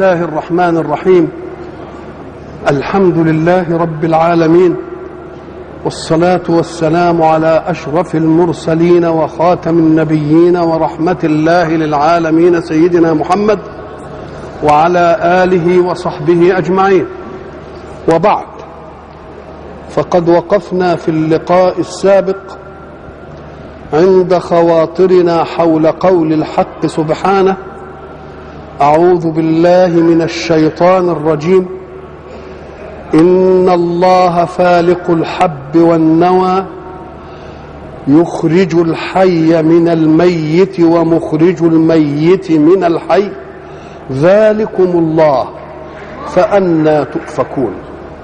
الله الرحمن الرحيم الحمد لله رب العالمين والصلاه والسلام على اشرف المرسلين وخاتم النبيين ورحمه الله للعالمين سيدنا محمد وعلى اله وصحبه اجمعين وبعد فقد وقفنا في اللقاء السابق عند خواطرنا حول قول الحق سبحانه اعوذ بالله من الشيطان الرجيم ان الله فالق الحب والنوى يخرج الحي من الميت ومخرج الميت من الحي ذلكم الله فانى تؤفكون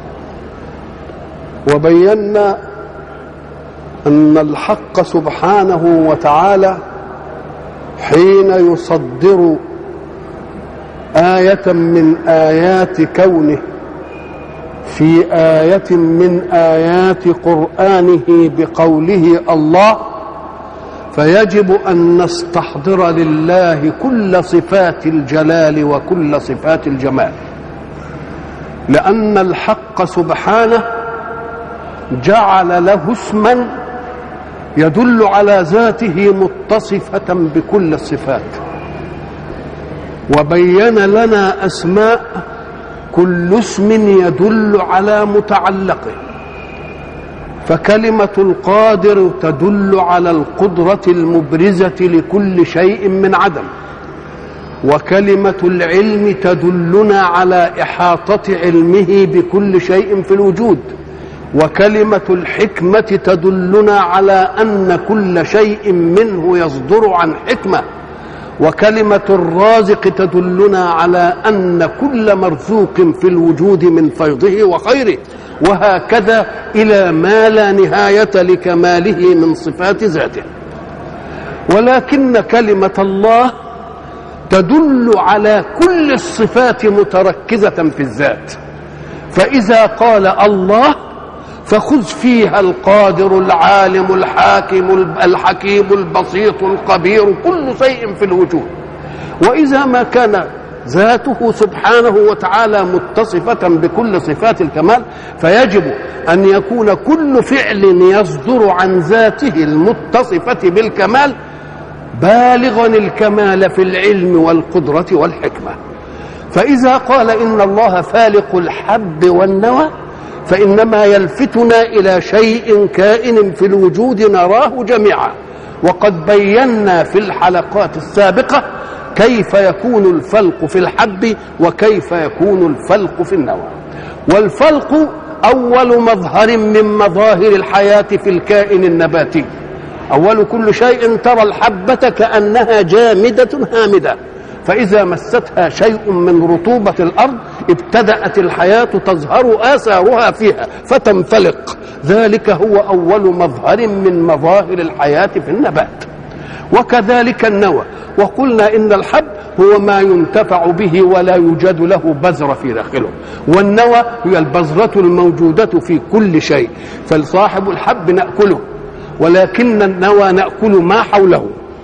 وبينا ان الحق سبحانه وتعالى حين يصدر ايه من ايات كونه في ايه من ايات قرانه بقوله الله فيجب ان نستحضر لله كل صفات الجلال وكل صفات الجمال لان الحق سبحانه جعل له اسما يدل على ذاته متصفه بكل الصفات وبين لنا اسماء كل اسم يدل على متعلقه فكلمه القادر تدل على القدره المبرزه لكل شيء من عدم وكلمه العلم تدلنا على احاطه علمه بكل شيء في الوجود وكلمه الحكمه تدلنا على ان كل شيء منه يصدر عن حكمه وكلمة الرازق تدلنا على أن كل مرزوق في الوجود من فيضه وخيره وهكذا إلى ما لا نهاية لكماله من صفات ذاته ولكن كلمة الله تدل على كل الصفات متركزة في الذات فإذا قال الله فخذ فيها القادر العالم الحاكم الحكيم البسيط الخبير كل شيء في الوجود واذا ما كان ذاته سبحانه وتعالى متصفة بكل صفات الكمال فيجب أن يكون كل فعل يصدر عن ذاته المتصفة بالكمال بالغا الكمال في العلم والقدرة والحكمة فإذا قال إن الله فالق الحب والنوى فإنما يلفتنا إلى شيء كائن في الوجود نراه جميعا وقد بينا في الحلقات السابقة كيف يكون الفلق في الحب وكيف يكون الفلق في النوى والفلق أول مظهر من مظاهر الحياة في الكائن النباتي أول كل شيء ترى الحبة كأنها جامدة هامدة فإذا مستها شيء من رطوبة الأرض ابتدأت الحياة تظهر آثارها فيها فتنفلق ذلك هو أول مظهر من مظاهر الحياة في النبات وكذلك النوى وقلنا إن الحب هو ما ينتفع به ولا يوجد له بذرة في داخله والنوى هي البذرة الموجودة في كل شيء فصاحب الحب نأكله ولكن النوى نأكل ما حوله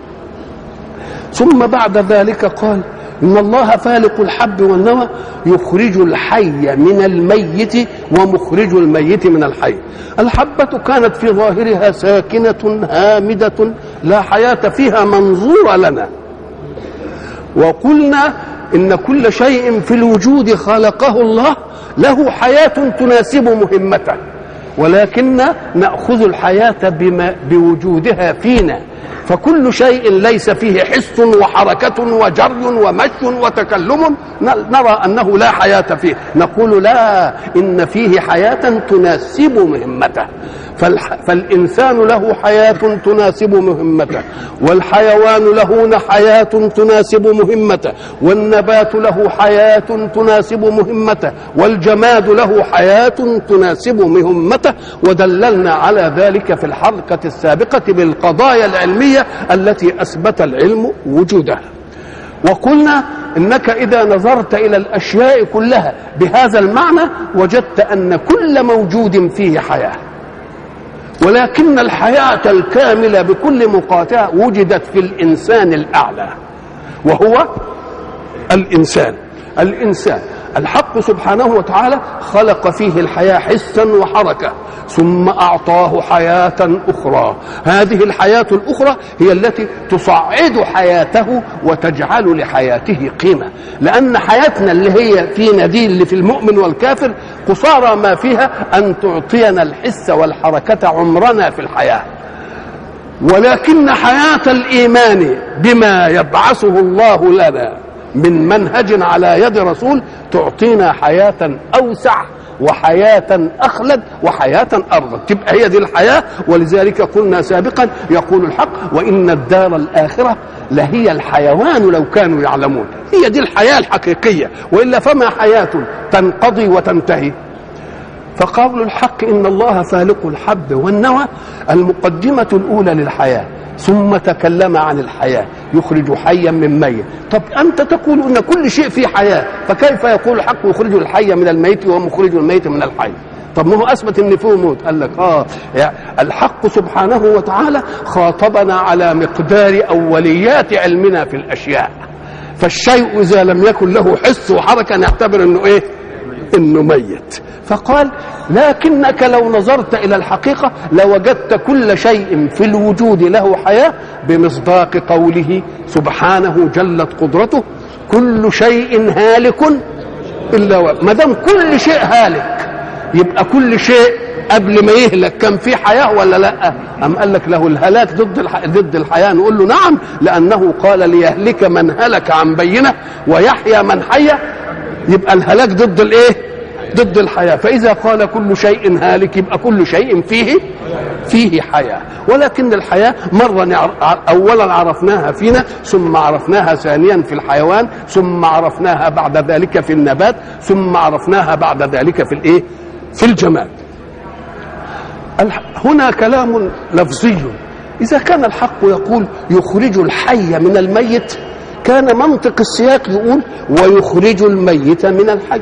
ثم بعد ذلك قال إن الله فالق الحب والنوى يخرج الحي من الميت ومخرج الميت من الحي الحبة كانت في ظاهرها ساكنة هامدة لا حياة فيها منظورة لنا وقلنا إن كل شيء في الوجود خلقه الله له حياة تناسب مهمته ولكن نأخذ الحياة بما بوجودها فينا فكل شيء ليس فيه حس وحركة وجري ومشي وتكلم نرى أنه لا حياة فيه نقول لا إن فيه حياة تناسب مهمته فالإنسان له حياة تناسب مهمته والحيوان له حياة تناسب مهمته والنبات له حياة تناسب مهمته والجماد له حياة تناسب مهمته ودللنا على ذلك في الحلقة السابقة بالقضايا العلمية التي أثبت العلم وجودها وقلنا انك اذا نظرت الى الاشياء كلها بهذا المعنى وجدت ان كل موجود فيه حياه ولكن الحياه الكامله بكل مقاطعه وجدت في الانسان الاعلى وهو الانسان الإنسان الحق سبحانه وتعالى خلق فيه الحياة حسا وحركة ثم أعطاه حياة أخرى هذه الحياة الأخرى هي التي تصعد حياته وتجعل لحياته قيمة لأن حياتنا اللي هي فينا دي اللي في المؤمن والكافر قصارى ما فيها أن تعطينا الحس والحركة عمرنا في الحياة ولكن حياة الإيمان بما يبعثه الله لنا من منهج على يد رسول تعطينا حياة أوسع وحياة أخلد وحياة أرض تبقى هي دي الحياة ولذلك قلنا سابقا يقول الحق وإن الدار الآخرة لهي الحيوان لو كانوا يعلمون هي دي الحياة الحقيقية وإلا فما حياة تنقضي وتنتهي فقول الحق إن الله فالق الحب والنوى المقدمة الأولى للحياة ثم تكلم عن الحياة يخرج حيا من ميت طب أنت تقول أن كل شيء فيه حياة فكيف يقول الحق يخرج الحي من الميت ومخرج الميت من الحي طب ما هو اثبت ان فيه موت قال لك اه يعني الحق سبحانه وتعالى خاطبنا على مقدار اوليات علمنا في الاشياء فالشيء اذا لم يكن له حس وحركه نعتبر انه ايه انه ميت فقال لكنك لو نظرت الى الحقيقه لوجدت كل شيء في الوجود له حياه بمصداق قوله سبحانه جلت قدرته كل شيء هالك الا ما دام كل شيء هالك يبقى كل شيء قبل ما يهلك كان في حياه ولا لا؟ أم قال لك له الهلاك ضد الح... ضد الحياه نقول له نعم لانه قال ليهلك من هلك عن بينه ويحيى من حي يبقى الهلاك ضد الايه؟ ضد الحياه فاذا قال كل شيء هالك يبقى كل شيء فيه فيه حياه ولكن الحياه مره اولا عرفناها فينا ثم عرفناها ثانيا في الحيوان ثم عرفناها بعد ذلك في النبات ثم عرفناها بعد ذلك في الايه؟ في الجمال هنا كلام لفظي إذا كان الحق يقول يخرج الحي من الميت كان منطق السياق يقول ويخرج الميت من الحي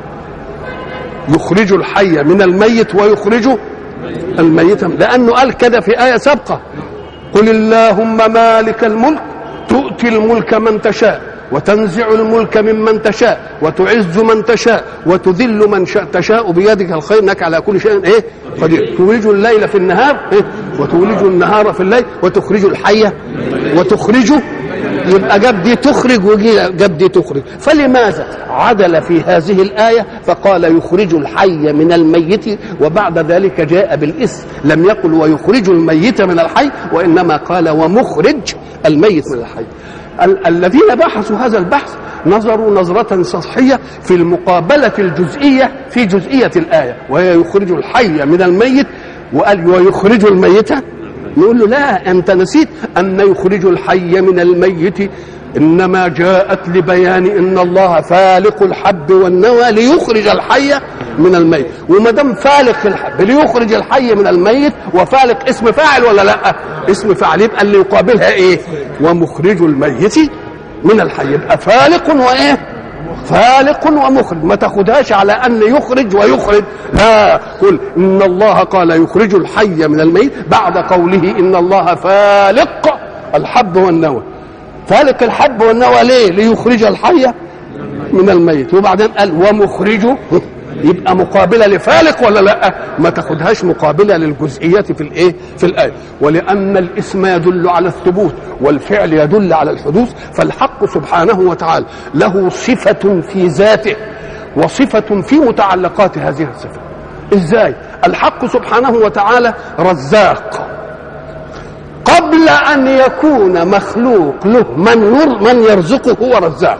يخرج الحي من الميت ويخرج الميت لأنه قال كده في آية سابقة قل اللهم مالك الملك تؤتي الملك من تشاء وتنزع الملك ممن تشاء وتعز من تشاء وتذل من شاء تشاء بيدك الخير انك على كل شيء ايه قدير تولج الليل في النهار إيه؟ وتولج النهار في الليل وتخرج الحي وتخرج يبقى جاب دي تخرج وجاب دي تخرج فلماذا عدل في هذه الآية فقال يخرج الحي من الميت وبعد ذلك جاء بالاسم لم يقل ويخرج الميت من الحي وإنما قال ومخرج الميت من الحي ال- الذين بحثوا هذا البحث نظروا نظرة سطحية في المقابلة الجزئية في جزئية الآية وهي يخرج الحي من الميت وقال ويخرج الميت نقول له لا أنت نسيت أن يخرج الحي من الميت إنما جاءت لبيان إن الله فالق الحب والنوى ليخرج الحي من الميت وما دام فالق الحب ليخرج الحي من الميت وفالق اسم فاعل ولا لا؟ اسم فاعل يبقى اللي يقابلها إيه؟ ومخرج الميت من الحي يبقى فالق وإيه؟ فالق ومخرج ما تاخدهاش على ان يخرج ويخرج لا قل ان الله قال يخرج الحي من الميت بعد قوله ان الله فالق الحب والنوى فالق الحب والنوى ليه ليخرج الحي من الميت وبعدين قال ومخرجه يبقى مقابله لفالق ولا لا ما تاخدهاش مقابله للجزئيات في الايه في الايه ولان الاسم يدل على الثبوت والفعل يدل على الحدوث فالحق سبحانه وتعالى له صفه في ذاته وصفه في متعلقات هذه الصفه ازاي الحق سبحانه وتعالى رزاق قبل ان يكون مخلوق له من ير من يرزقه هو رزاق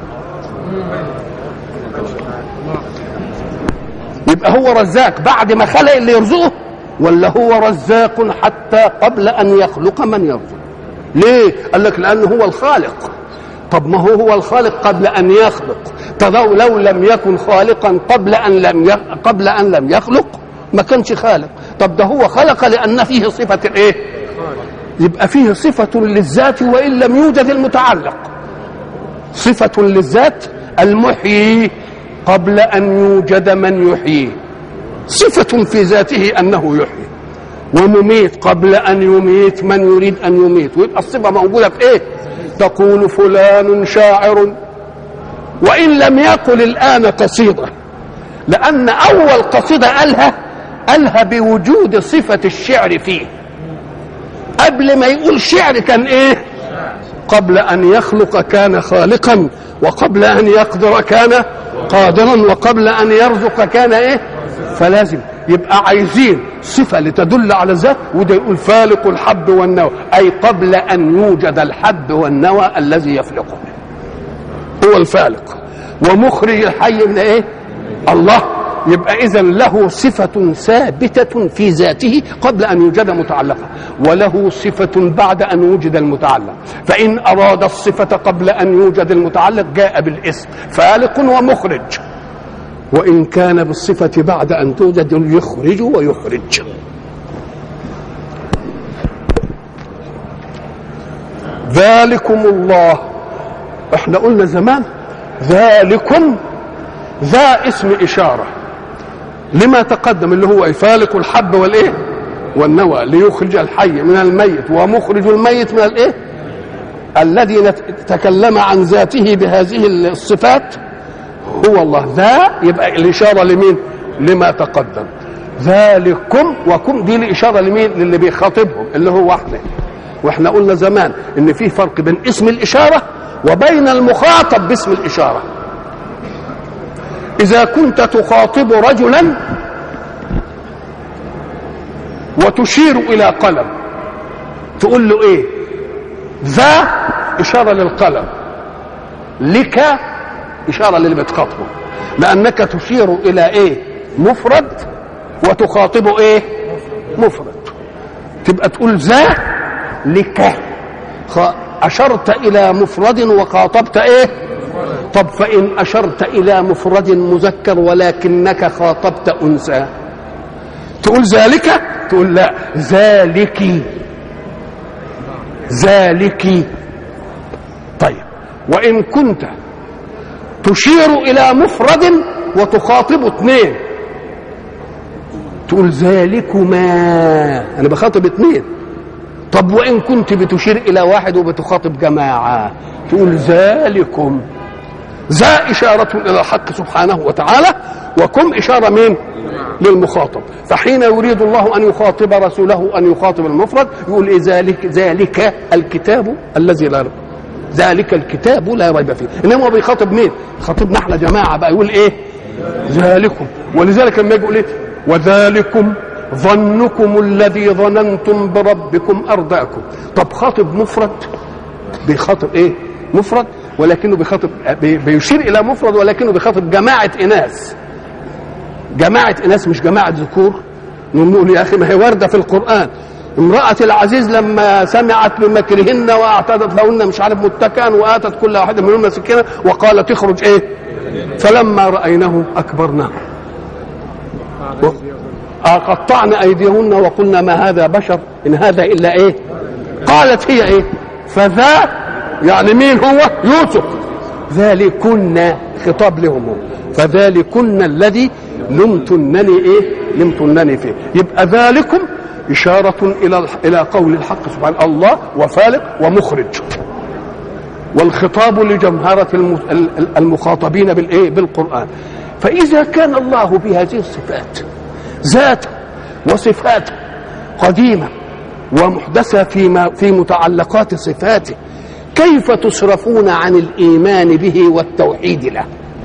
يبقى هو رزاق بعد ما خلق اللي يرزقه ولا هو رزاق حتى قبل ان يخلق من يرزق ليه قال لك لانه هو الخالق طب ما هو هو الخالق قبل ان يخلق طب لو لم يكن خالقا قبل ان لم ي... قبل ان لم يخلق ما كانش خالق طب ده هو خلق لان فيه صفه الايه يبقى فيه صفه للذات وان لم يوجد المتعلق صفه للذات المحيي قبل ان يوجد من يحييه صفه في ذاته انه يحيي ومميت قبل ان يميت من يريد ان يميت ويبقى الصفه موجوده في ايه تقول فلان شاعر وإن لم يقل الآن قصيدة لأن أول قصيدة قالها قالها بوجود صفة الشعر فيه قبل ما يقول شعر كان إيه قبل أن يخلق كان خالقا وقبل أن يقدر كان قادرا وقبل أن يرزق كان إيه فلازم يبقى عايزين صفة لتدل على الذات وده يقول فالق الحب والنوى أي قبل أن يوجد الحب والنوى الذي يفلقه هو الفالق ومخرج الحي من ايه الله يبقى اذا له صفة ثابتة في ذاته قبل ان يوجد متعلقة وله صفة بعد ان وجد المتعلق فان اراد الصفة قبل ان يوجد المتعلق جاء بالاسم فالق ومخرج وان كان بالصفة بعد ان توجد يخرج ويخرج ذلكم الله احنا قلنا زمان ذلكم ذا اسم إشارة لما تقدم اللي هو فالق الحب والإيه والنوى ليخرج الحي من الميت ومخرج الميت من الإيه الذي تكلم عن ذاته بهذه الصفات هو الله ذا يبقى الإشارة لمين لما تقدم ذلكم وكم دي الإشارة لمين للي بيخاطبهم اللي هو احنا واحنا قلنا زمان ان في فرق بين اسم الإشارة وبين المخاطب باسم الإشارة إذا كنت تخاطب رجلا وتشير إلى قلم تقول له إيه ذا إشارة للقلم لك إشارة للي بتخاطبه لأنك تشير إلى إيه مفرد وتخاطبه إيه مفرد تبقى تقول ذا لك أشرت إلى مفرد وخاطبت إيه طب فإن أشرت إلى مفرد مذكر ولكنك خاطبت أنثى تقول ذلك تقول لا ذلك ذلك طيب وإن كنت تشير إلى مفرد وتخاطب اثنين تقول ذلكما أنا بخاطب اثنين طب وإن كنت بتشير إلى واحد وبتخاطب جماعة تقول ذلكم ذا إشارة إلى الحق سبحانه وتعالى وكم إشارة مين للمخاطب فحين يريد الله أن يخاطب رسوله أن يخاطب المفرد يقول إيه ذلك ذلك الكتاب الذي لا ريب ذلك الكتاب لا ريب فيه إنما هو بيخاطب مين خاطبنا احنا جماعة بقى يقول إيه ذلكم ولذلك لما يقول إيه وذلكم ظنكم الذي ظننتم بربكم أرداكم طب خاطب مفرد بيخاطب إيه مفرد ولكنه بيخاطب بيشير الى مفرد ولكنه بيخاطب جماعه اناث جماعه اناث مش جماعه ذكور نقول يا اخي ما هي وارده في القران امرأة العزيز لما سمعت بمكرهن واعتدت لهن مش عارف متكئا واتت كل واحدة منهن سكينة وقالت اخرج ايه؟ فلما رأيناه أكبرناه قطعن أيديهن وقلنا ما هذا بشر إن هذا إلا إيه؟ قالت هي إيه؟ فذا يعني مين هو يوسف ذلكن خطاب لهم هم فذلكن الذي لمتنني ايه لمتنني فيه يبقى ذلكم إشارة إلى إلى قول الحق سبحانه الله وفالق ومخرج والخطاب لجمهرة المخاطبين بالإيه بالقرآن فإذا كان الله بهذه الصفات ذات وصفات قديمة ومحدثة فيما في متعلقات صفاته كيف تصرفون عن الايمان به والتوحيد له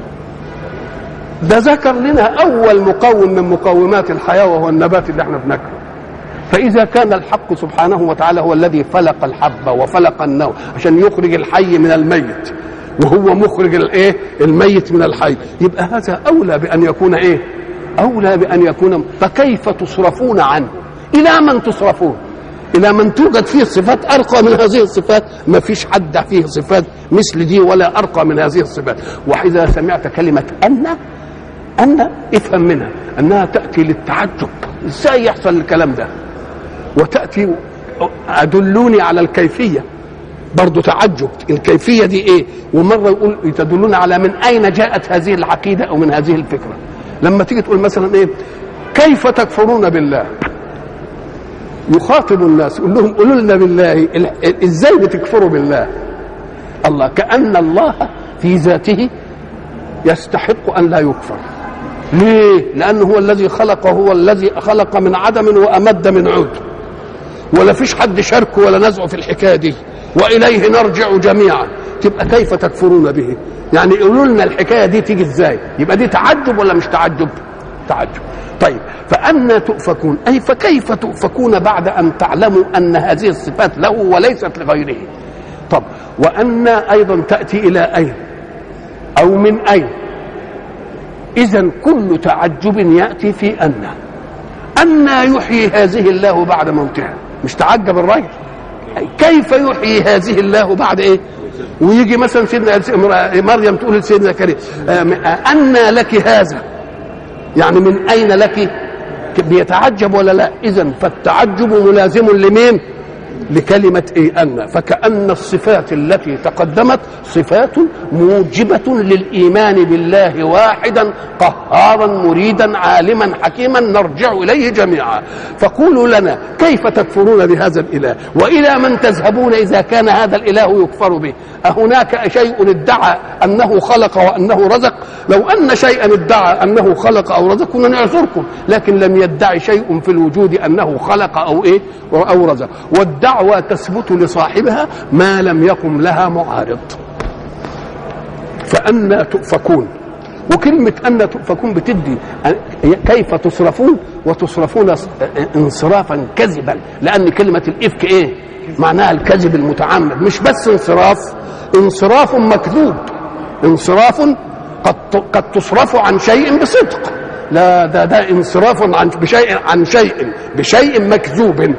ده ذكر لنا اول مقوم من مقومات الحياه وهو النبات اللي احنا بناكله فاذا كان الحق سبحانه وتعالى هو الذي فلق الحبه وفلق النوى عشان يخرج الحي من الميت وهو مخرج الايه الميت من الحي يبقى هذا اولى بان يكون ايه اولى بان يكون فكيف تصرفون عنه الى من تصرفون الى من توجد فيه صفات ارقى من هذه الصفات ما فيش حد فيه صفات مثل دي ولا ارقى من هذه الصفات واذا سمعت كلمه ان ان افهم منها انها تاتي للتعجب ازاي يحصل الكلام ده وتاتي ادلوني على الكيفيه برضه تعجب الكيفيه دي ايه ومره يقول تدلون على من اين جاءت هذه العقيده او من هذه الفكره لما تيجي تقول مثلا ايه كيف تكفرون بالله يخاطب الناس يقول لهم قولوا لنا بالله ازاي بتكفروا بالله الله كأن الله في ذاته يستحق ان لا يكفر ليه لانه هو الذي خلق هو الذي خلق من عدم وامد من عود ولا فيش حد شاركه ولا نزعه في الحكايه دي واليه نرجع جميعا تبقى كيف تكفرون به يعني قولوا لنا الحكايه دي تيجي ازاي يبقى دي تعجب ولا مش تعجب تعجب طيب فأنا تؤفكون أي فكيف تؤفكون بعد أن تعلموا أن هذه الصفات له وليست لغيره طب وأن أيضا تأتي إلى أين أو من أين إذا كل تعجب يأتي في أن أن يحيي هذه الله بعد موتها مش تعجب الرجل كيف يحيي هذه الله بعد ايه ويجي مثلا سيدنا مريم تقول لسيدنا زكريا أن لك هذا يعني من أين لك بيتعجب ولا لا إذا فالتعجب ملازم لمين لكلمة إيه أن فكأن الصفات التي تقدمت صفات موجبة للإيمان بالله واحدا قهارا مريدا عالما حكيما نرجع إليه جميعا فقولوا لنا كيف تكفرون بهذا الإله وإلى من تذهبون إذا كان هذا الإله يكفر به أهناك شيء ادعى أنه خلق وأنه رزق لو أن شيئا ادعى أنه خلق أو رزق كنا نعذركم لكن لم يدعي شيء في الوجود أنه خلق أو إيه أو رزق والدعوة تثبت لصاحبها ما لم يقم لها معارض فأنا تؤفكون وكلمة أن تؤفكون بتدي كيف تصرفون وتصرفون انصرافا كذبا لأن كلمة الإفك إيه معناها الكذب المتعمد مش بس انصراف انصراف مكذوب انصراف قد قد تصرف عن شيء بصدق لا ده ده انصراف عن بشيء عن شيء بشيء مكذوب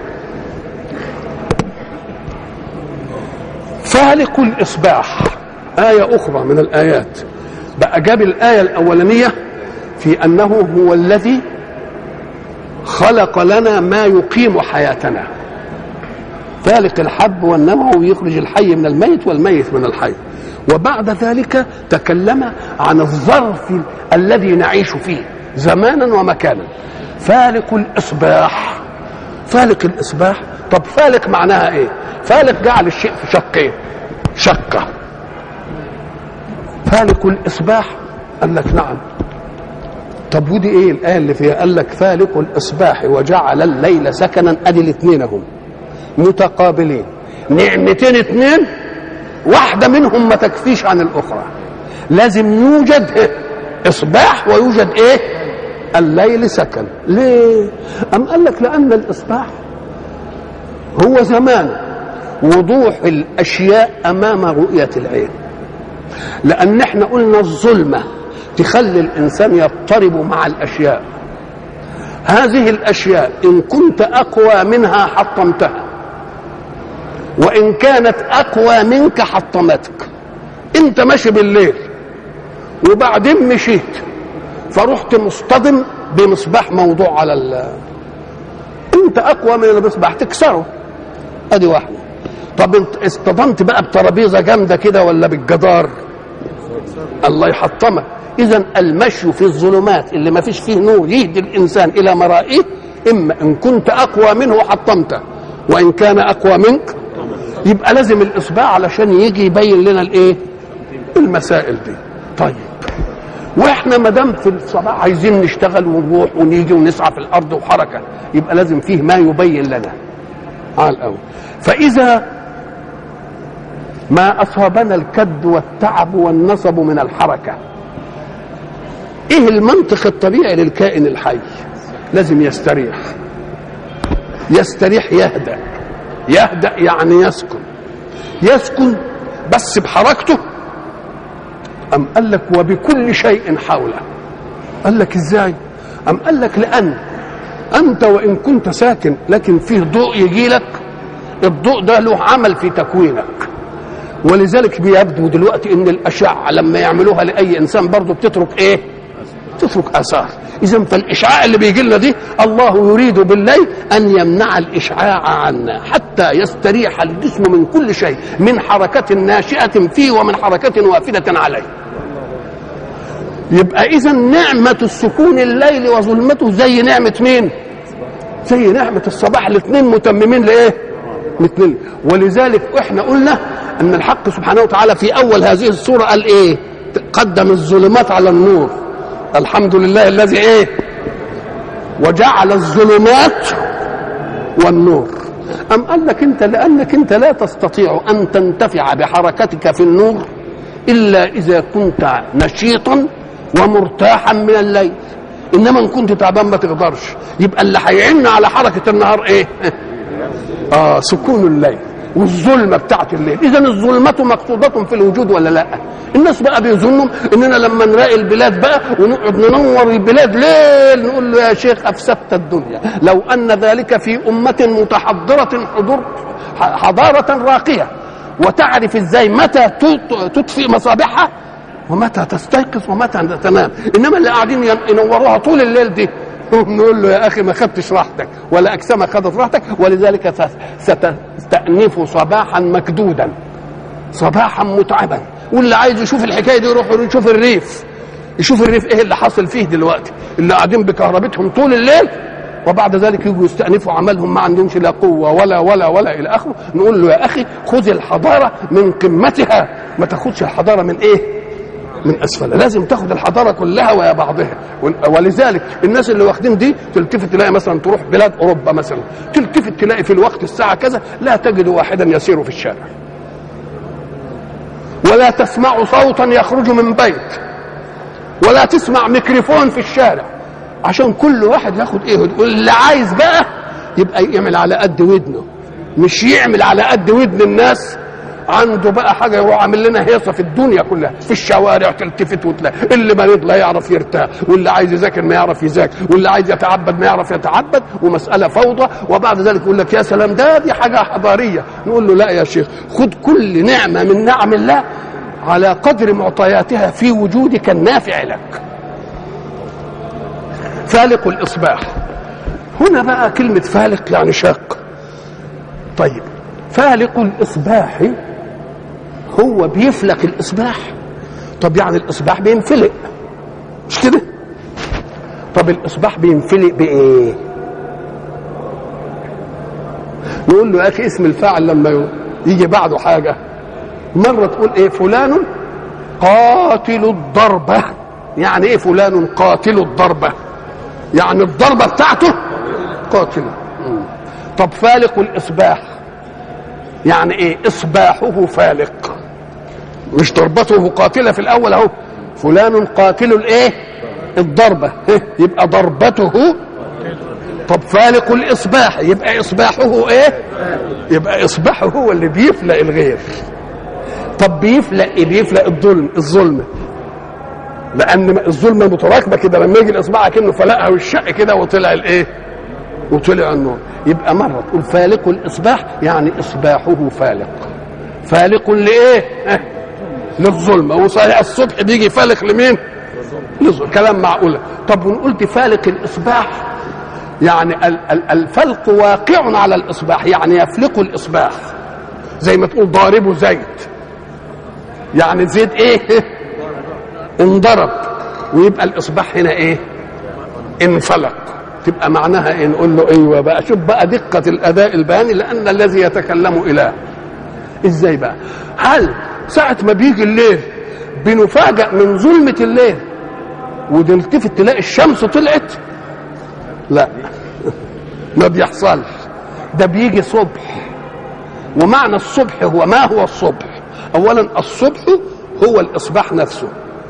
فالق الإصباح آية أخرى من الآيات بقى جاب الآية الأولانية في أنه هو الذي خلق لنا ما يقيم حياتنا فالق الحب والنوى ويخرج الحي من الميت والميت من الحي وبعد ذلك تكلم عن الظرف الذي نعيش فيه زمانا ومكانا فالق الإصباح فالق الإصباح طب فالق معناها إيه فالق جعل الشيء في شقين شقة فالق الإصباح قال لك نعم طب ودي ايه الآية اللي فيها قال لك فالق الإصباح وجعل الليل سكنا أدي الاثنين هم متقابلين نعمتين اثنين واحدة منهم ما تكفيش عن الأخرى لازم يوجد إيه؟ إصباح ويوجد إيه الليل سكن ليه أم قال لك لأن الإصباح هو زمان وضوح الاشياء امام رؤيه العين لان احنا قلنا الظلمه تخلي الانسان يضطرب مع الاشياء هذه الاشياء ان كنت اقوى منها حطمتها وان كانت اقوى منك حطمتك انت ماشي بالليل وبعدين مشيت فرحت مصطدم بمصباح موضوع على ال انت اقوى من المصباح تكسره ادي واحده طب انت اصطدمت بقى بترابيزه جامده كده ولا بالجدار الله يحطمك اذا المشي في الظلمات اللي ما فيش فيه نور يهدي الانسان الى مرائه اما ان كنت اقوى منه حطمته وان كان اقوى منك يبقى لازم الاصبع علشان يجي يبين لنا الايه المسائل دي طيب واحنا ما دام في الصباح عايزين نشتغل ونروح ونيجي ونسعى في الارض وحركه يبقى لازم فيه ما يبين لنا على الاول فاذا ما اصابنا الكد والتعب والنصب من الحركه ايه المنطق الطبيعي للكائن الحي لازم يستريح يستريح يهدأ يهدأ يعني يسكن يسكن بس بحركته أم قال لك وبكل شيء حوله قال لك ازاي أم قال لك لأن أنت وإن كنت ساكن لكن فيه ضوء يجي لك الضوء ده له عمل في تكوينك ولذلك بيبدو دلوقتي ان الاشعه لما يعملوها لاي انسان برضه بتترك ايه؟ تترك اثار اذا فالاشعاع اللي بيجي لنا دي الله يريد بالليل ان يمنع الاشعاع عنا حتى يستريح الجسم من كل شيء من حركه ناشئه فيه ومن حركه وافده عليه يبقى اذا نعمه السكون الليل وظلمته زي نعمه مين زي نعمه الصباح الاثنين متممين لايه الاثنين ولذلك احنا قلنا ان الحق سبحانه وتعالى في اول هذه السوره قال ايه قدم الظلمات على النور الحمد لله الذي ايه وجعل الظلمات والنور أم قال لك أنت لأنك أنت لا تستطيع أن تنتفع بحركتك في النور إلا إذا كنت نشيطا ومرتاحا من الليل إنما إن كنت تعبان ما تقدرش يبقى اللي هيعن على حركة النهار إيه؟ آه سكون الليل والظلمة بتاعت الليل إذا الظلمة مقصودة في الوجود ولا لا الناس بقى بيظنوا إننا لما نراقي البلاد بقى ونقعد ننور البلاد ليل نقول له يا شيخ أفسدت الدنيا لو أن ذلك في أمة متحضرة حضور حضارة راقية وتعرف ازاي متى تطفئ مصابيحها ومتى تستيقظ ومتى تنام انما اللي قاعدين ينوروها طول الليل دي نقول له يا اخي ما خدتش راحتك ولا اجسامك خدت راحتك ولذلك ستستأنف صباحا مكدودا صباحا متعبا واللي عايز يشوف الحكايه دي يروح يشوف الريف يشوف الريف ايه اللي حاصل فيه دلوقتي اللي قاعدين بكهربتهم طول الليل وبعد ذلك يجوا يستأنفوا عملهم ما عندهمش لا قوة ولا ولا ولا إلى آخره نقول له يا أخي خذ الحضارة من قمتها ما تاخدش الحضارة من إيه؟ من أسفلها لازم تاخد الحضارة كلها ويا بعضها ولذلك الناس اللي واخدين دي تلتفت تلاقي مثلا تروح بلاد أوروبا مثلا تلتفت تلاقي في الوقت الساعة كذا لا تجد واحدا يسير في الشارع ولا تسمع صوتا يخرج من بيت ولا تسمع ميكروفون في الشارع عشان كل واحد ياخد ايه واللي عايز بقى يبقى يعمل على قد ودنه مش يعمل على قد ودن الناس عنده بقى حاجه يروح عامل لنا هيصه في الدنيا كلها في الشوارع تلتفت وتلاقي اللي مريض لا يعرف يرتاح واللي عايز يذاكر ما يعرف يذاكر واللي عايز يتعبد ما يعرف يتعبد ومساله فوضى وبعد ذلك يقول لك يا سلام ده دي حاجه حضاريه نقول له لا يا شيخ خد كل نعمه من نعم الله على قدر معطياتها في وجودك النافع لك فالق الإصباح هنا بقى كلمة فالق يعني شاق طيب فالق الإصباح هو بيفلق الإصباح طب يعني الإصباح بينفلق مش كده طب الإصباح بينفلق بإيه نقول له يا أخي اسم الفاعل لما يجي بعده حاجة مرة تقول إيه فلان قاتل الضربة يعني إيه فلان قاتل الضربة يعني الضربة بتاعته قاتلة طب فالق الإصباح يعني إيه إصباحه فالق مش ضربته قاتلة في الأول أهو فلان قاتل الإيه الضربة يبقى ضربته طب فالق الإصباح يبقى إصباحه إيه يبقى إصباحه هو اللي بيفلق الغير طب بيفلق إيه بيفلق الظلم الظلم لان الظلمه متراكبه كده لما يجي الاصبع كانه فلقها والشق كده وطلع الايه وطلع النور يبقى مره تقول فالق الاصباح يعني اصباحه فالق فالق لايه للظلمه وصحيح الصبح بيجي فالق لمين للظلم كلام معقول طب وان قلت فالق الاصباح يعني الفلق واقع على الاصباح يعني يفلق الاصباح زي ما تقول ضاربه زيت يعني زيت ايه انضرب ويبقى الاصباح هنا ايه انفلق تبقى معناها ايه نقول له ايوه بقى شوف بقى دقه الاداء البياني لان الذي يتكلم اله ازاي بقى هل ساعه ما بيجي الليل بنفاجأ من ظلمة الليل ونلتفت تلاقي الشمس طلعت لا ما بيحصلش ده بيجي صبح ومعنى الصبح هو ما هو الصبح اولا الصبح هو الاصباح نفسه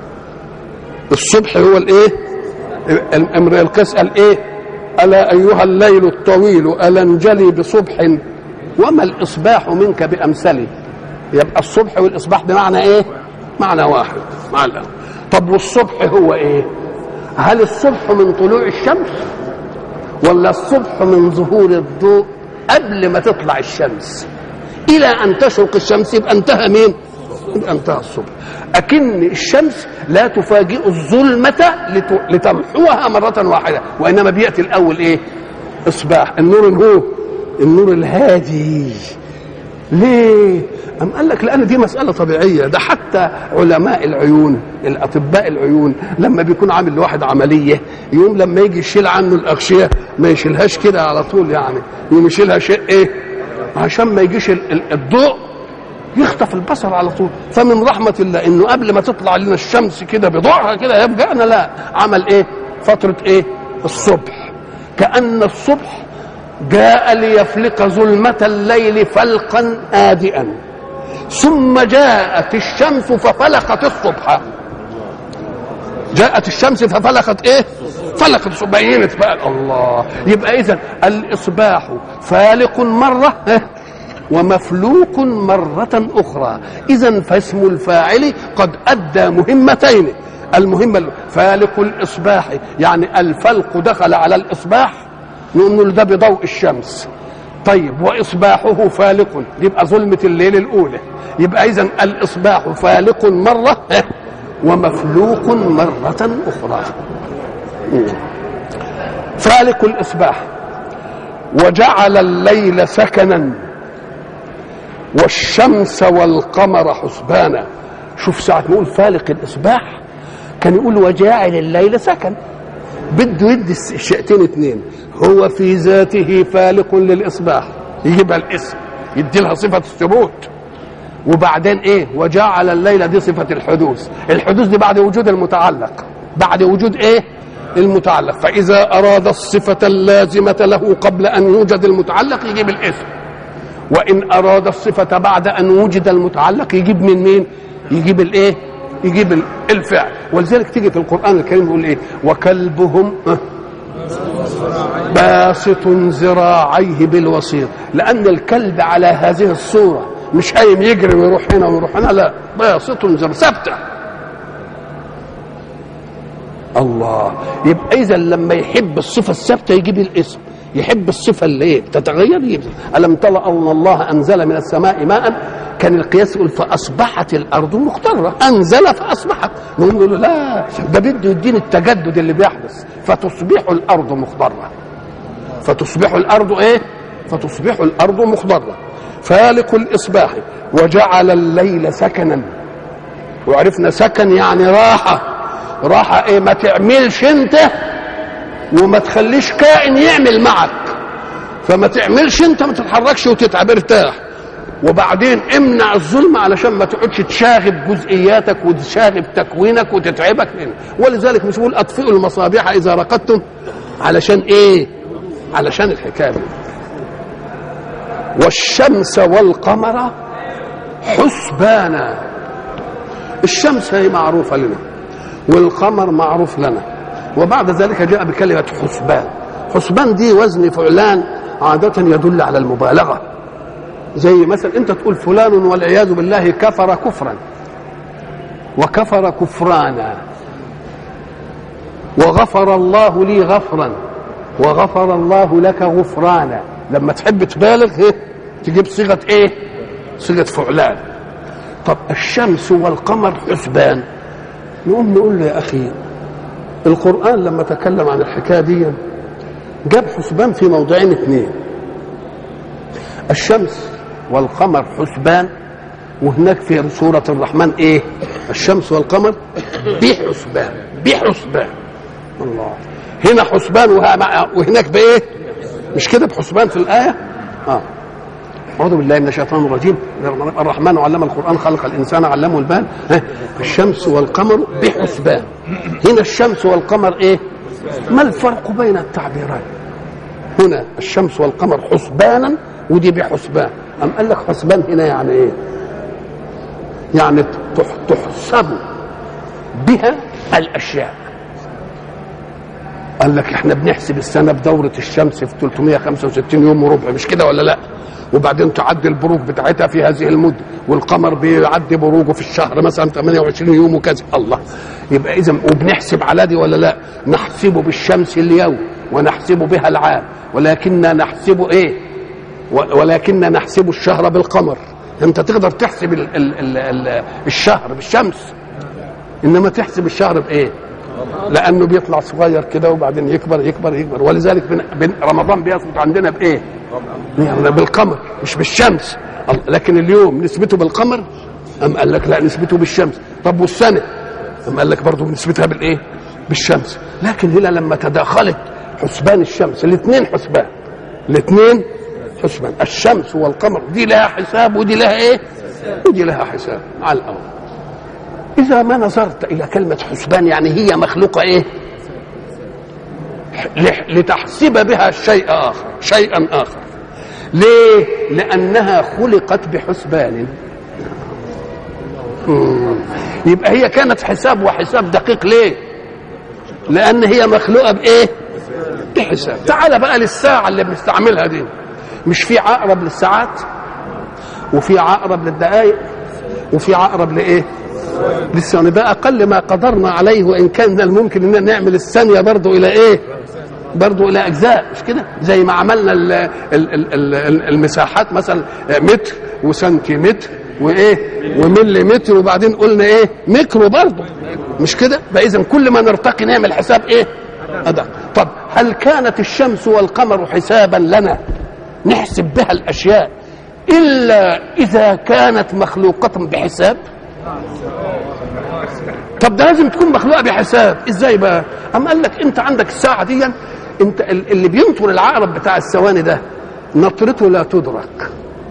الصبح هو الايه امر القيس قال ايه الا ايها الليل الطويل الا انجلي بصبح وما الاصباح منك بامثلي يبقى الصبح والاصباح بمعنى ايه معنى واحد معنى طب والصبح هو ايه هل الصبح من طلوع الشمس ولا الصبح من ظهور الضوء قبل ما تطلع الشمس الى ان تشرق الشمس يبقى انتهى مين يبقى انتهى الصبح أكن الشمس لا تفاجئ الظلمة لتمحوها مرة واحدة وإنما بيأتي الأول إيه إصباح النور هو النور الهادي ليه أم قال لك لأن دي مسألة طبيعية ده حتى علماء العيون الأطباء العيون لما بيكون عامل لواحد عملية يوم لما يجي يشيل عنه الأغشية ما يشيلهاش كده على طول يعني يقوم يشيلها شيء إيه عشان ما يجيش الضوء يخطف البصر على طول فمن رحمة الله انه قبل ما تطلع لنا الشمس كده بضوعها كده يبقى أنا لا عمل ايه فترة ايه الصبح كأن الصبح جاء ليفلق ظلمة الليل فلقا هادئا ثم جاءت الشمس ففلقت الصبح جاءت الشمس ففلقت ايه فلقت الصبح بينت بقى الله يبقى اذا الاصباح فالق مره ومفلوق مرة أخرى إذا فاسم الفاعل قد أدى مهمتين المهمة فالق الإصباح يعني الفلق دخل على الإصباح نقول له ده بضوء الشمس طيب وإصباحه فالق يبقى ظلمة الليل الأولى يبقى إذا الإصباح فالق مرة ومفلوق مرة أخرى فالق الإصباح وجعل الليل سكنا والشمس والقمر حسبانا شوف ساعة ما يقول فالق الإصباح كان يقول وجاعل الليل سكن بده يدي الشيئتين اتنين هو في ذاته فالق للإصباح يجيبها الاسم يدي لها صفة الثبوت وبعدين ايه وجعل الليل دي صفة الحدوث الحدوث دي بعد وجود المتعلق بعد وجود ايه المتعلق فإذا أراد الصفة اللازمة له قبل أن يوجد المتعلق يجيب الاسم وإن أراد الصفة بعد أن وجد المتعلق يجيب من مين يجيب الايه يجيب الفعل ولذلك تيجي في القرآن الكريم يقول ايه وكلبهم باسط ذراعيه بالوسيط لأن الكلب على هذه الصورة مش قايم يجري ويروح هنا ويروح هنا لا باسط ذراع ثابته الله يبقى اذا لما يحب الصفه الثابته يجيب الاسم يحب الصفه اللي ايه بتتغير يجيب الم ترى ان الله انزل من السماء ماء كان القياس يقول فاصبحت الارض مختره انزل فاصبحت نقول له لا ده بده يديني التجدد اللي بيحدث فتصبح الارض مخضره فتصبح الارض ايه فتصبح الارض مخضره فالق الاصباح وجعل الليل سكنا وعرفنا سكن يعني راحه راحه ايه ما تعملش انت وما تخليش كائن يعمل معك فما تعملش انت ما تتحركش وتتعب ارتاح وبعدين امنع الظلم علشان ما تقعدش تشاغب جزئياتك وتشاغب تكوينك وتتعبك هنا ولذلك مش بقول اطفئوا المصابيح اذا رقدتم علشان ايه علشان الحكايه دي والشمس والقمر حسبانا الشمس هي معروفه لنا والقمر معروف لنا وبعد ذلك جاء بكلمة حسبان حسبان دي وزن فعلان عادة يدل على المبالغة زي مثلا انت تقول فلان والعياذ بالله كفر كفرا وكفر كفرانا وغفر الله لي غفرا وغفر الله لك غفرانا لما تحب تبالغ ايه تجيب صيغه ايه صيغه فعلان طب الشمس والقمر حسبان نقوم نقول له يا اخي القرآن لما تكلم عن الحكاية دي جاب حسبان في موضعين اثنين الشمس والقمر حسبان وهناك في سورة الرحمن ايه الشمس والقمر بحسبان بحسبان الله هنا حسبان وهناك بايه مش كده بحسبان في الآية اه أعوذ بالله من الشيطان الرجيم الرحمن علم القرآن خلق الإنسان علمه البان الشمس والقمر بحسبان هنا الشمس والقمر إيه ما الفرق بين التعبيرين هنا الشمس والقمر حسبانا ودي بحسبان أم قال لك حسبان هنا يعني إيه يعني تحسب بها الأشياء قال لك احنا بنحسب السنه بدوره الشمس في 365 يوم وربع مش كده ولا لا وبعدين تعدي البروج بتاعتها في هذه المده والقمر بيعدي بروجه في الشهر مثلا 28 يوم وكذا الله يبقى اذا وبنحسب على دي ولا لا نحسب بالشمس اليوم ونحسب بها العام ولكننا نحسب ايه ولكن نحسب الشهر بالقمر انت تقدر تحسب ال ال ال ال الشهر بالشمس انما تحسب الشهر بايه لانه بيطلع صغير كده وبعدين يكبر يكبر يكبر ولذلك بن بن رمضان بيثبت عندنا بايه بالقمر مش بالشمس لكن اليوم نسبته بالقمر ام قال لك لا نسبته بالشمس طب والسنه ام قال لك برضه نسبتها بالايه بالشمس لكن هنا لما تداخلت حسبان الشمس الاثنين حسبان الاثنين حسبان الشمس والقمر دي لها حساب ودي لها ايه ودي لها حساب على الأول إذا ما نظرت إلى كلمة حسبان يعني هي مخلوقة إيه لح- لتحسب بها شيء آخر شيئا آخر ليه لأنها خلقت بحسبان مم. يبقى هي كانت حساب وحساب دقيق ليه لأن هي مخلوقة بإيه بحساب تعال بقى للساعة اللي بنستعملها دي مش في عقرب للساعات وفي عقرب للدقائق وفي عقرب لايه للثانية ده اقل ما قدرنا عليه وان كان من الممكن ان نعمل الثانيه برضه الى ايه برضه الى اجزاء مش كده زي ما عملنا ال ال ال ال ال المساحات مثلا متر وسنتيمتر وايه ومليمتر وبعدين قلنا ايه ميكرو برضه مش كده فاذا كل ما نرتقي نعمل حساب ايه أدق. طب هل كانت الشمس والقمر حسابا لنا نحسب بها الاشياء الا اذا كانت مخلوقه بحساب طب ده لازم تكون مخلوقه بحساب ازاي بقى اما قال لك انت عندك الساعه دي انت ال- اللي بينطر العقرب بتاع الثواني ده نطرته لا تدرك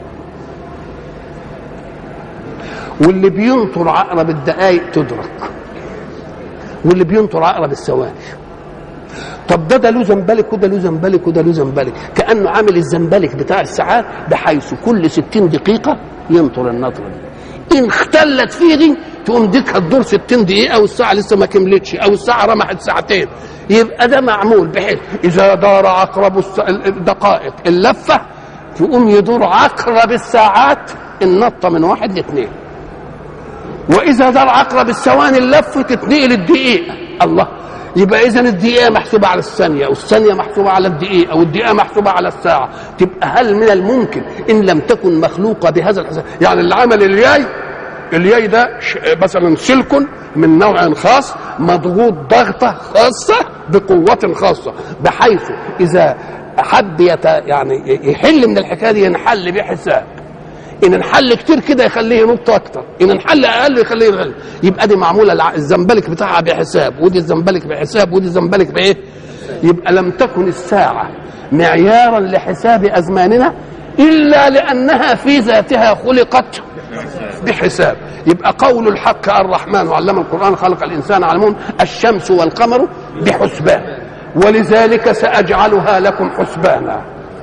واللي بينطر عقرب الدقائق تدرك واللي بينطر عقرب الثواني طب ده ده له زنبلك وده له زنبلك وده له زنبلك كانه عامل الزنبلك بتاع الساعات بحيث كل 60 دقيقه ينطر النطره دي ان اختلت فيه دي تقوم ديك هتدور 60 دقيقه والساعه لسه ما كملتش او الساعه رمحت ساعتين يبقى ده معمول بحيث اذا دار عقرب الس- الدقائق اللفه تقوم يدور عقرب الساعات النطه من واحد لاثنين واذا دار عقرب الثواني اللفه تتنقل الدقيقه الله يبقى اذا الدقيقه محسوبه على الثانيه والثانيه محسوبه على الدقيقه والدقيقه محسوبه على الساعه تبقى هل من الممكن ان لم تكن مخلوقه بهذا الحساب يعني اللي عمل الياي الياي ده ش- مثلا سلك من نوع خاص مضغوط ضغطه خاصه بقوه خاصه بحيث اذا حب يت يعني يحل من الحكايه دي ينحل بحساب ان انحل كتير كده يخليه ينط اكتر ان انحل اقل يخليه يغل يبقى دي معموله الع- الزنبلك بتاعها بحساب ودي الزنبلك بحساب ودي الزنبلك بايه يبقى لم تكن الساعه معيارا لحساب ازماننا الا لانها في ذاتها خلقت بحساب يبقى قول الحق الرحمن علم القرآن خلق الإنسان علمون الشمس والقمر بحسبان ولذلك سأجعلها لكم حسبانا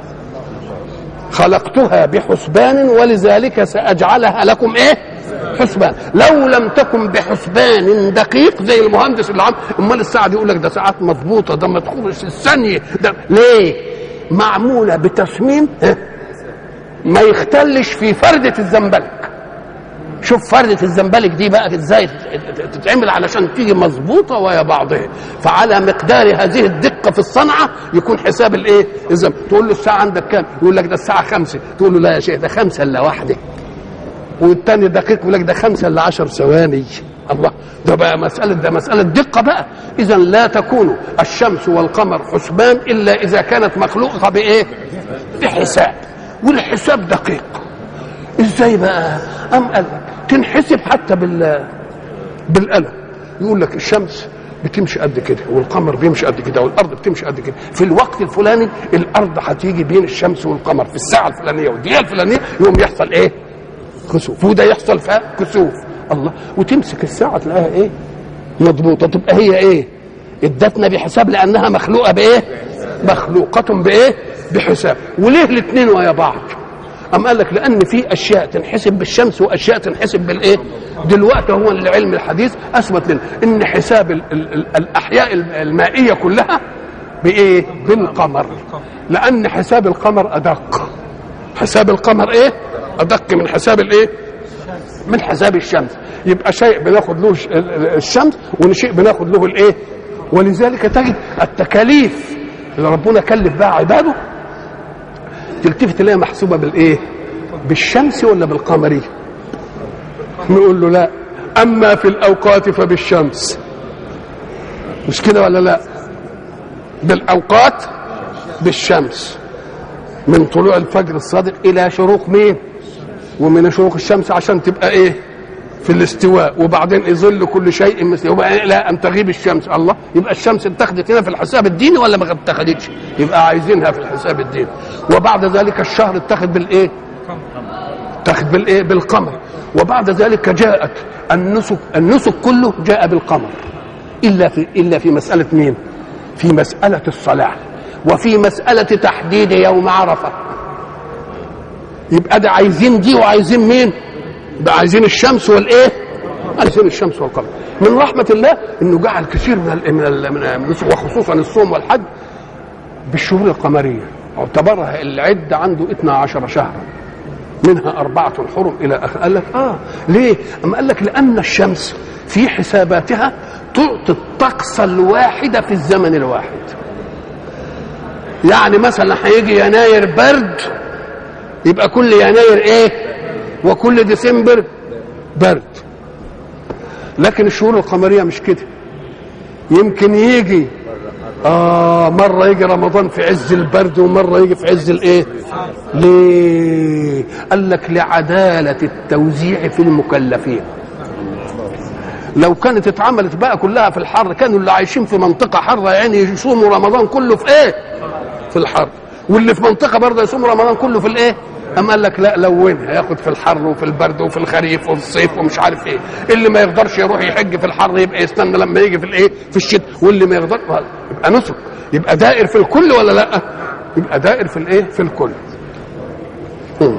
خلقتها بحسبان ولذلك سأجعلها لكم إيه حسبان لو لم تكن بحسبان دقيق زي المهندس اللي عم امال الساعه دي يقول لك ده ساعات مضبوطه ده ما تخرج الثانيه ده ليه معموله بتصميم ها؟ ما يختلش في فردة الزنبلك شوف فردة الزنبلك دي بقى ازاي تتعمل علشان تيجي مظبوطة ويا بعضها فعلى مقدار هذه الدقة في الصنعة يكون حساب الايه الزمن تقول له الساعة عندك كام يقول لك ده الساعة خمسة تقول له لا يا شيخ ده خمسة الا واحدة والتاني دقيق يقول لك ده خمسة الا عشر ثواني الله ده بقى مسألة ده مسألة دقة بقى إذا لا تكون الشمس والقمر حسبان إلا إذا كانت مخلوقة بإيه؟ بحساب والحساب دقيق ازاي بقى ام قال لك تنحسب حتى بال بالقلم يقول لك الشمس بتمشي قد كده والقمر بيمشي قد كده والارض بتمشي قد كده في الوقت الفلاني الارض هتيجي بين الشمس والقمر في الساعه الفلانيه والدقيقه الفلانيه يوم يحصل ايه كسوف وده يحصل فيها كسوف الله وتمسك الساعه تلاقيها ايه مضبوطه تبقى هي ايه ادتنا بحساب لانها مخلوقه بايه مخلوقه بايه بحساب وليه الاثنين ويا بعض أم قال لك لأن في أشياء تنحسب بالشمس وأشياء تنحسب بالإيه؟ دلوقتي هو العلم الحديث أثبت لنا إن حساب ال ال ال الأحياء المائية كلها بإيه؟ بالقمر لأن حساب القمر أدق حساب القمر إيه؟ أدق من حساب الإيه؟ من حساب الشمس يبقى شيء بناخد له ش- ال- ال- الشمس وشيء بناخد له الإيه؟ ولذلك تجد التكاليف اللي ربنا كلف بها عباده تلتفت تلاقيها محسوبه بالايه؟ بالشمس ولا بالقمري؟ نقول له لا اما في الاوقات فبالشمس مش كده ولا لا؟ بالاوقات بالشمس من طلوع الفجر الصادق الى شروق مين؟ ومن شروق الشمس عشان تبقى ايه؟ في الاستواء وبعدين يظل كل شيء مثل يبقى الى ان تغيب الشمس الله يبقى الشمس اتخذت هنا في الحساب الديني ولا ما اتخذتش يبقى عايزينها في الحساب الديني وبعد ذلك الشهر اتخذ بالايه اتخذ بالايه بالقمر وبعد ذلك جاءت النسك النسك كله جاء بالقمر الا في الا في مساله مين؟ في مساله الصلاه وفي مساله تحديد يوم عرفه يبقى ده عايزين دي وعايزين مين؟ ده عايزين الشمس والايه؟ عايزين الشمس والقمر من رحمه الله انه جعل كثير من ال من, ال من النسك وخصوصا الصوم والحج بالشهور القمريه اعتبرها العد عنده 12 شهرا منها أربعة حرم إلى آخر قال لك آه ليه؟ أما قال لك لأن الشمس في حساباتها تعطي الطقس الواحدة في الزمن الواحد يعني مثلا هيجي يناير برد يبقى كل يناير ايه وكل ديسمبر برد لكن الشهور القمرية مش كده يمكن يجي آه مرة يجي رمضان في عز البرد ومرة يجي في عز الإيه؟ ليه؟ قال لك لعدالة التوزيع في المكلفين. لو كانت اتعملت بقى كلها في الحر كانوا اللي عايشين في منطقة حارة يعني يصوموا رمضان كله في إيه؟ في الحر. واللي في منطقة برضه يصوموا رمضان كله في الإيه؟ أم قال لك لا لونها ياخد في الحر وفي البرد وفي الخريف وفي الصيف ومش عارف ايه اللي ما يقدرش يروح يحج في الحر يبقى يستنى لما يجي في الايه في الشتاء واللي ما يقدر يبقى نسك يبقى دائر في الكل ولا لا يبقى دائر في الايه في الكل م.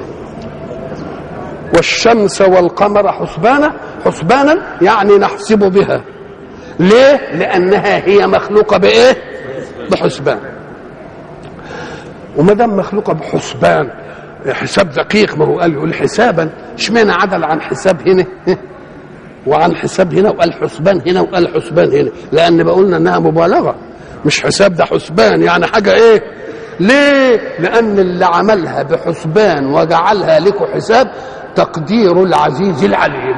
والشمس والقمر حسبانا حسبانا يعني نحسب بها ليه لانها هي مخلوقه بايه بحسبان وما دام مخلوقه بحسبان حساب دقيق ما هو قال يقول حسابا اشمعنى عدل عن حساب هنا وعن حساب هنا وقال حسبان هنا وقال حسبان هنا لان بقولنا انها مبالغه مش حساب ده حسبان يعني حاجه ايه ليه لان اللي عملها بحسبان وجعلها لكم حساب تقدير العزيز العليم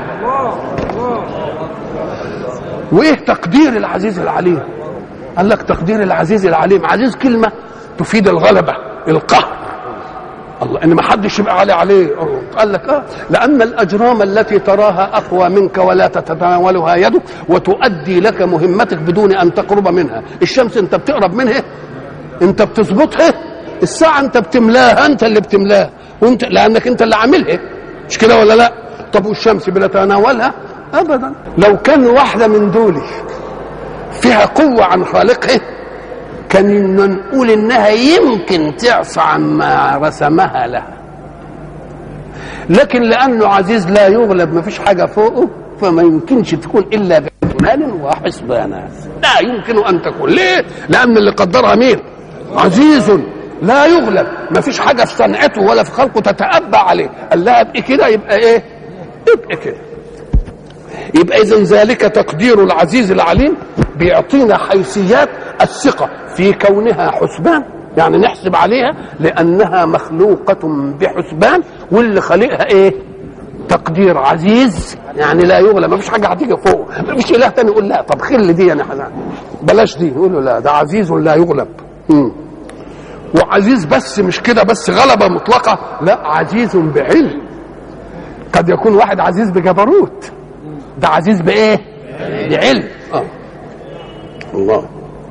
وايه تقدير العزيز العليم قال لك تقدير العزيز العليم عزيز كلمه تفيد الغلبه القهر الله ان ما حدش يبقى علي عليه قال لك اه لان الاجرام التي تراها اقوى منك ولا تتناولها يدك وتؤدي لك مهمتك بدون ان تقرب منها الشمس انت بتقرب منها انت بتظبطها الساعه انت بتملاها انت اللي بتملاها وانت لانك انت اللي عاملها مش كده ولا لا طب والشمس بنتناولها ابدا لو كان واحده من دول فيها قوه عن خالقها كان نقول انها يمكن تعصى عما رسمها لها لكن لانه عزيز لا يغلب ما فيش حاجه فوقه فما يمكنش تكون الا بمال وحسبانا لا يمكن ان تكون ليه لان اللي قدرها مين عزيز لا يغلب ما فيش حاجه في صنعته ولا في خلقه تتأبى عليه قال لها ابقي كده يبقى ايه يبقى كده يبقى اذا ذلك تقدير العزيز العليم بيعطينا حيثيات الثقه في كونها حسبان يعني نحسب عليها لانها مخلوقه بحسبان واللي خالقها ايه تقدير عزيز يعني لا يغلب ما فيش حاجه هتيجي فوق ما فيش اله تاني يقول لا طب خل دي يعني بلاش دي يقول له لا ده عزيز لا يغلب مم. وعزيز بس مش كده بس غلبه مطلقه لا عزيز بعلم قد يكون واحد عزيز بجبروت ده عزيز بايه بعلم آه. الله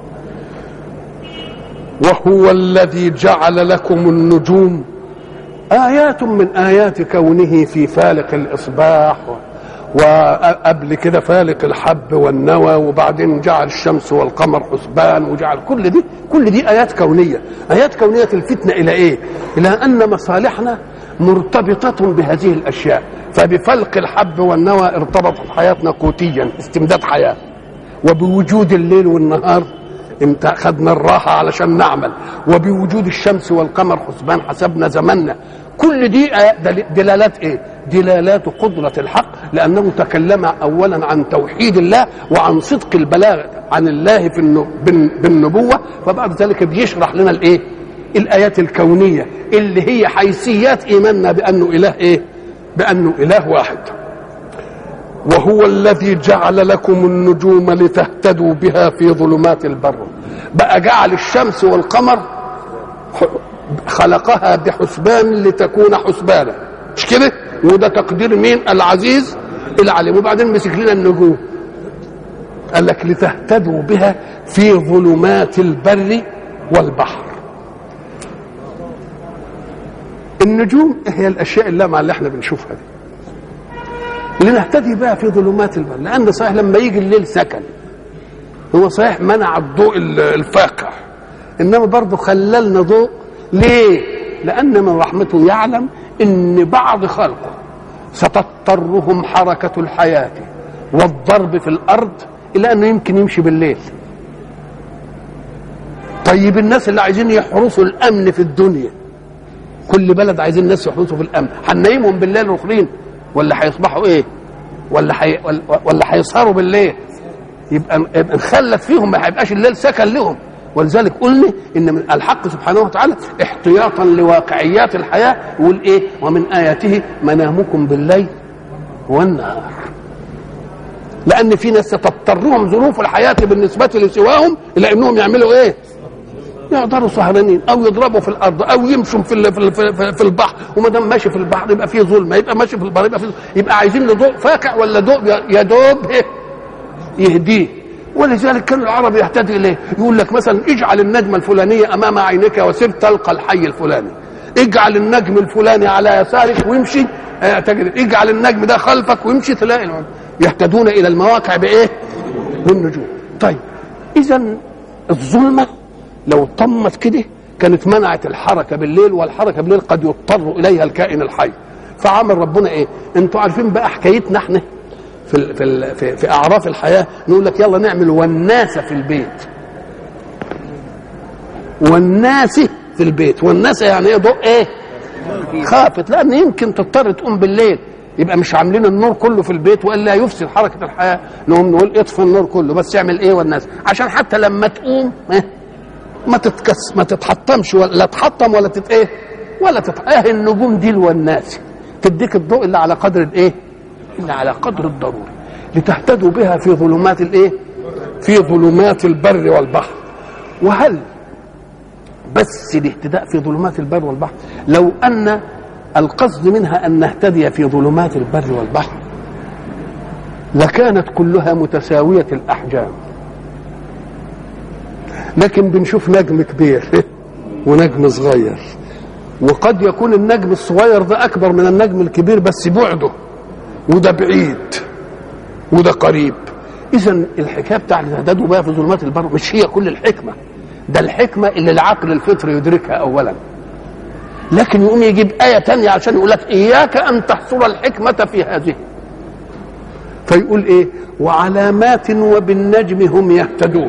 وهو الذي جعل لكم النجوم آيات من آيات كونه في فالق الإصباح وقبل كده فالق الحب والنوى وبعدين جعل الشمس والقمر حسبان وجعل كل دي كل دي آيات كونية آيات كونية الفتنة إلى إيه؟ إلى أن مصالحنا مرتبطة بهذه الأشياء فبفلق الحب والنوى ارتبطت حياتنا قوتيا استمداد حياة وبوجود الليل والنهار انت خدنا الراحة علشان نعمل وبوجود الشمس والقمر حسبان حسبنا زماننا كل دي دلالات ايه دلالات قدرة الحق لأنه تكلم أولا عن توحيد الله وعن صدق البلاغ عن الله في بالنبوة فبعد ذلك بيشرح لنا الايه الآيات الكونية اللي هي حيثيات إيماننا بأنه إله ايه بأنه إله واحد وهو الذي جعل لكم النجوم لتهتدوا بها في ظلمات البر بقى جعل الشمس والقمر خلقها بحسبان لتكون حسبانا مش كده وده تقدير مين العزيز العليم وبعدين مسك لنا النجوم قال لك لتهتدوا بها في ظلمات البر والبحر النجوم هي الاشياء اللامعه اللي احنا بنشوفها دي لنهتدي بها في ظلمات البر لان صحيح لما يجي الليل سكن هو صحيح منع الضوء الفاقع انما برضه خللنا ضوء ليه لان من رحمته يعلم ان بعض خلقه ستضطرهم حركه الحياه والضرب في الارض الى انه يمكن يمشي بالليل طيب الناس اللي عايزين يحرسوا الامن في الدنيا كل بلد عايزين الناس يحرسوا في الامن هننيمهم بالليل رخرين ولا هيصبحوا ايه ولا حي... ولا هيسهروا بالليل يبقى يبقى نخلف فيهم ما هيبقاش الليل سكن لهم ولذلك قلنا ان من الحق سبحانه وتعالى احتياطا لواقعيات الحياه يقول ايه ومن اياته منامكم بالليل والنهار لان في ناس ستضطرهم ظروف الحياه بالنسبه لسواهم الى انهم يعملوا ايه يقدروا سهرانين او يضربوا في الارض او يمشوا في ال- في ال- في في البحر وما دام ماشي في البحر يبقى فيه ظلمه يبقى ماشي في البحر يبقى فيه يبقى عايزين له ضوء فاقع ولا ضوء يا دوب إيه؟ يهديه ولذلك كان العرب يهتدي اليه يقول لك مثلا اجعل النجمه الفلانيه امام عينك وسر تلقى الحي الفلاني اجعل النجم الفلاني على يسارك وامشي آه، تجد اجعل النجم ده خلفك وامشي تلاقي العلم. يهتدون الى المواقع بايه بالنجوم طيب اذا الظلمه لو طمت كده كانت منعت الحركه بالليل والحركه بالليل قد يضطر اليها الكائن الحي فعمل ربنا ايه انتوا عارفين بقى حكايتنا احنا في ال في ال في, في اعراف الحياه نقول لك يلا نعمل والناس في البيت والناس في البيت والناس يعني ايه ضوء ايه خافت لان يمكن تضطر تقوم بالليل يبقى مش عاملين النور كله في البيت والا يفسد حركه الحياه نقوم نقول اطفي النور كله بس اعمل ايه والناس عشان حتى لما تقوم إيه؟ ما تتكس ما تتحطمش ولا تحطم ولا تت ايه ولا تت اه النجوم دي والناس تديك الضوء اللي على قدر الايه اللي على قدر الضروري لتهتدوا بها في ظلمات الايه في ظلمات البر والبحر وهل بس الاهتداء في ظلمات البر والبحر لو ان القصد منها ان نهتدي في ظلمات البر والبحر لكانت كلها متساويه الاحجام لكن بنشوف نجم كبير ونجم صغير وقد يكون النجم الصغير ده اكبر من النجم الكبير بس بعده وده بعيد وده قريب اذا الحكايه بتاع الهداد بقى في ظلمات البر مش هي كل الحكمه ده الحكمه اللي العقل الفطري يدركها اولا لكن يقوم يجيب آية تانية عشان يقول لك إياك أن تحصر الحكمة في هذه فيقول إيه وعلامات وبالنجم هم يهتدون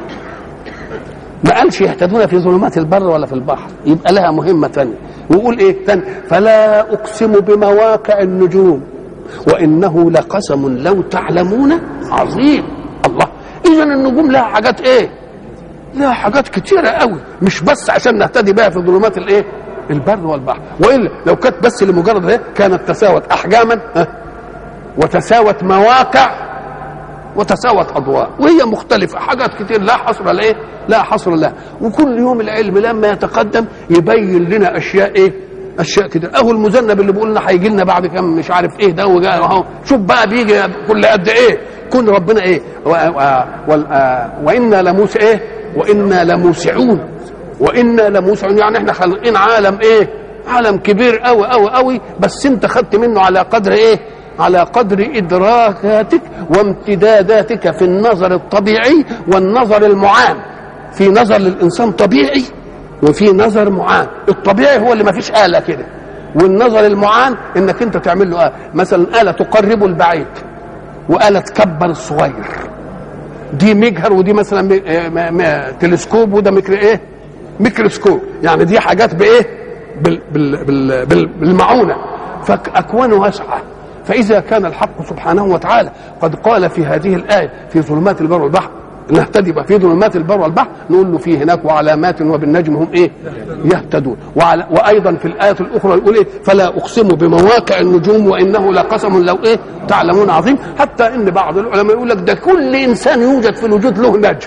ما قالش يهتدون في ظلمات البر ولا في البحر يبقى لها مهمة تانية ويقول ايه تاني فلا اقسم بمواقع النجوم وانه لقسم لو تعلمون عظيم الله اذا النجوم لها حاجات ايه لها حاجات كتيرة قوي مش بس عشان نهتدي بها في ظلمات الايه البر والبحر والا لو كانت بس لمجرد ايه كانت تساوت احجاما ها، وتساوت مواقع وتساوت اضواء وهي مختلفه حاجات كتير لا حصر لها لا حصر لها وكل يوم العلم لما يتقدم يبين لنا اشياء ايه اشياء كده اهو المذنب اللي بيقول لنا هيجي لنا بعد كم مش عارف ايه ده وجاء اهو شوف بقى بيجي كل قد ايه كون ربنا ايه و... و... وال... آه، وانا لموس ايه وانا لموسعون وانا لموسعون يعني احنا خالقين عالم ايه عالم كبير قوي قوي قوي بس انت خدت منه على قدر ايه على قدر ادراكاتك وامتداداتك في النظر الطبيعي والنظر المعان في نظر للانسان طبيعي وفي نظر معان الطبيعي هو اللي ما فيش آلة كده والنظر المعان انك انت تعمل له آلة مثلا آلة تقرب البعيد وآلة تكبر الصغير دي مجهر ودي مثلا م- م- م- تلسكوب وده ميكرو ايه ميكروسكوب يعني دي حاجات بايه بال بال بال بال بالمعونه فاكوان واسعه فاذا كان الحق سبحانه وتعالى قد قال في هذه الايه في ظلمات البر والبحر نهتدي بقى في ظلمات البر والبحر نقول له في هناك وعلامات وبالنجم هم ايه يهتدون وعلى وايضا في الايه الاخرى يقول ايه فلا اقسم بمواقع النجوم وانه لقسم لو ايه تعلمون عظيم حتى ان بعض العلماء يقول لك ده كل انسان يوجد في الوجود له نجم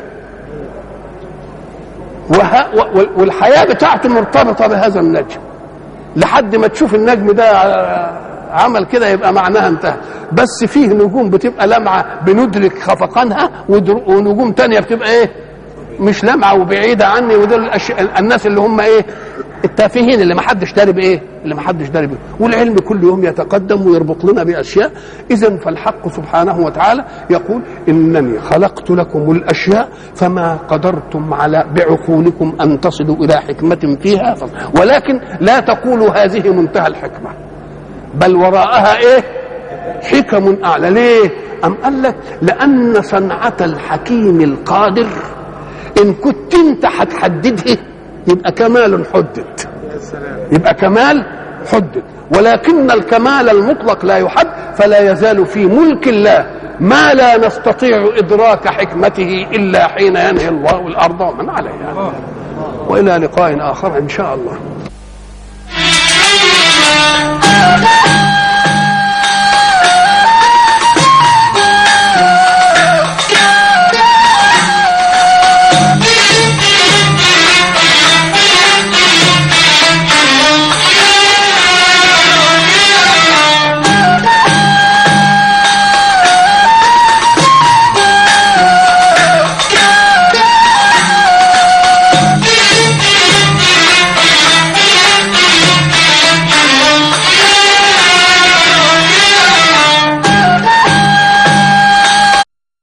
وه... وال- والحياه بتاعته مرتبطه بهذا النجم لحد ما تشوف النجم ده عمل كده يبقى معناها انتهى بس فيه نجوم بتبقى لمعه بندرك خفقانها ودر- ونجوم تانية بتبقى ايه مش لمعه وبعيده عني ودول الأش... الناس اللي هم ايه التافهين اللي ما حدش داري بايه اللي ما حدش داري بيه والعلم كل يوم يتقدم ويربط لنا باشياء اذا فالحق سبحانه وتعالى يقول انني خلقت لكم الاشياء فما قدرتم على بعقولكم ان تصلوا الى حكمه فيها ولكن لا تقولوا هذه منتهى الحكمه بل وراءها ايه حكم اعلى ليه ام قال لك لان صنعه الحكيم القادر ان كنت انت هتحددها يبقى كمال حدد يبقى كمال حدد ولكن الكمال المطلق لا يحد فلا يزال في ملك الله ما لا نستطيع ادراك حكمته الا حين ينهي الله الارض ومن عليها والى لقاء اخر ان شاء الله